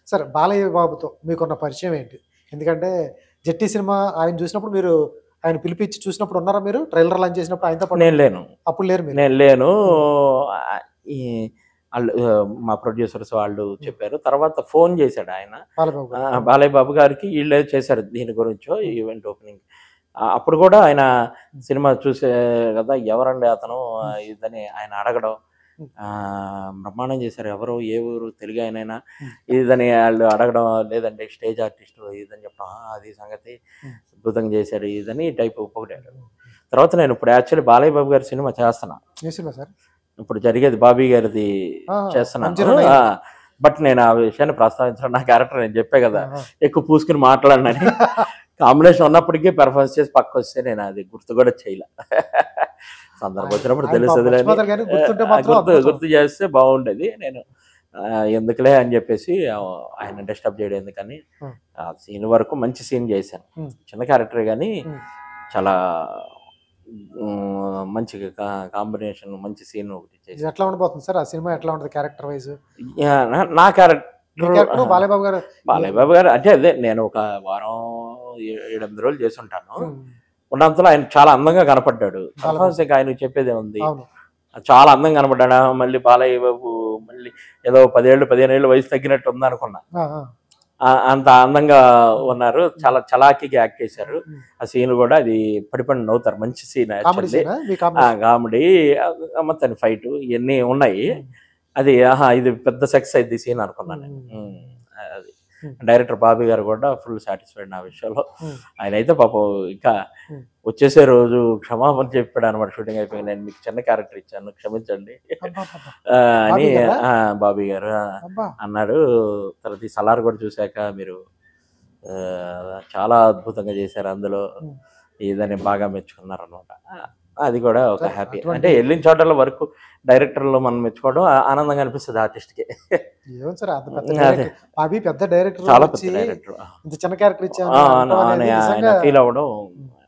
సరే బాలయ్య బాబుతో మీకున్న పరిచయం ఏంటి ఎందుకంటే జట్టి సినిమా ఆయన చూసినప్పుడు మీరు ఆయన పిలిపించి చూసినప్పుడు ఉన్నారా మీరు ట్రైలర్ లాంచ్ చేసినప్పుడు ఆయనతో పాటు నేను లేను అప్పుడు లేరు మీరు నేను లేను ఆ, ఈ వాళ్ళు ఆ, మా ప్రొడ్యూసర్స్ వాళ్ళు చెప్పారు తర్వాత ఫోన్ చేశాడు ఆయన బాలబాబు ఆ, గారు. బాలయ్య బాబు గారికి వీళ్ళే చేశారు దీని గురించో ఈవెంట్ ఓపెనింగ్ అప్పుడు కూడా ఆయన సినిమా చూసే కదా ఎవరండి అతను ఆ, ఇదని ఆయన అడగడం ఆ, బ్రహ్మాండం చేశారు ఎవరు ఏ ఊరు తెలుగు ఆయనైనా Hmm. ఇదని వాళ్ళు అడగడం లేదండి స్టేజ్ ఆర్టిస్ట్ ఇదని చెప్పడం "ఆ, అది సంగతి Hmm. అద్భుతంగా చేశారు ఇదని టైప్ పొగిడారు తర్వాత నేను ఇప్పుడు యాక్చువల్లీ బాలయ్య బాబు గారి సినిమా చేస్తున్నా ఏ సినిమా సార్ ఇప్పుడు జరిగేది బాబీ గారిది ఆ, చేస్తున్నాను 109. ఆ, బట్ నేను ఆ విషయాన్ని ప్రస్తావించడం నా క్యారెక్టర్ నేను చెప్పే కదా ఆ, ఎక్కువ పూసుకుని మాట్లాడినని కాంబినేషన్ ఉన్నప్పటికీ పెర్ఫార్మెన్స్ చేసి పక్క వస్తే నేను అది గుర్తు కూడా చేయలే సందర్భం వచ్చినప్పుడు ఆయన తెలుస్తుంది పాపం మర్చిపోతారు కానీ గుర్తుంటే మాత్రం గుర్తు అద్భుతం. గుర్తు చేస్తే బాగుండేది నేను ఆ, ఎందుకులే అని చెప్పేసి ఆ, ఆయన డిస్టర్బ్ చేయడం ఎందుకని Hmm. ఆ సీన్ వరకు మంచి సీన్ చేశాను Hmm. చిన్న క్యారెక్టర్ కానీ Hmm. చాలా ఉమ్, మంచి కాంబినేషన్ మంచి సీన్ ఒకటి ఇది చేశాను ఎట్లా ఉండబోతుంది సార్ ఆ సినిమా ఎట్లా ఉంటుంది క్యారెక్టర్ వైజ్ యా, నా- నా క్యారెక్టర్ క్యారెక్టర్ బాలయ్య బాబు గారు బాలయ్య బాబు గారు అంటే అదే నేను ఒక వారం ఏ- ఏడెనిమిది రోజులు చేసి ఉంటాను ఉమ్, ఉన్నంతలో ఆయన చాలా అందంగా కనపడ్డాడు చాలా పర్ఫార్మెన్స్ ఇంకా ఆయన చెప్పేదే ఉంది అవును చాలా అందంగా కనపడ్డాడు మళ్ళీ బాలయ్య బాబు మళ్ళీ ఏదో పదేళ్ళు పదిహేను ఏళ్ళు వయసు తగ్గినట్టు ఉంది అనుకున్నా ఆ, ఆ. ఆ, అంత అందంగా ఉన్నారు చాలా చలాకీగా యాక్ట్ చేశారు ఉమ్. ఆ సీన్ కూడా అది పడిపడి నవ్వుతారు మంచి సీన్ కామెడీ యాక్చువల్లీ సీనా మీ కామెడీ కామెడీ మొత్తం ఫైట్ ఇవన్నీ ఉన్నాయి అది ఆహా ఇది పెద్ద సెక్స్ అయింది సీన్ అనుకున్నాను నేను ఉమ్. ఉమ్, అది ఉమ్. డైరెక్టర్ బాబీ గారు కూడా ఫుల్ సాటిస్ఫైడ్ నా విషయంలో ఉమ్. ఆయన అయితే పాపం ఇంకా ఉమ్. వచ్చేసే రోజు క్షమాపణ చెప్పాడు అనమాట షూటింగ్ అయిపోయి నేను మీకు చిన్న క్యారెక్టర్ ఇచ్చాను క్షమించండి అబ్బా, అబ్బా, ఆ, అని బాబీ గారా? ఆ, బాబీ గారు ఆ, అబ్బా అన్నారు తర్వాత ఈ సలార్ కూడా చూశాక మీరు ఆ, చాలా అద్భుతంగా చేశారు అందులో ఉమ్. ఇదని బాగా మెచ్చుకున్నారు అనమాట అది కూడా ఒక సరే, హ్యాపీ అటువంటి- అంటే వెళ్ళిన చోటల వరకు డైరెక్టర్లో మనం మెచ్చుకోవడం ఆ- ఆనందంగా అనిపిస్తుంది ఆర్టిస్ట్కి ఏమో సార్ అంత పెద్ద అదే. డైరెక్టర్ బాబీ పెద్ద డైరెక్టర్ చాలా పెద్ద వచ్చి డైరెక్టర్ ఇంత చిన్న క్యారెక్టర్ ఇచ్చాను ఆ, అనుకోవడం ఆయన అనేది ఆయన నిజంగా ఫీల్ అవ్వడం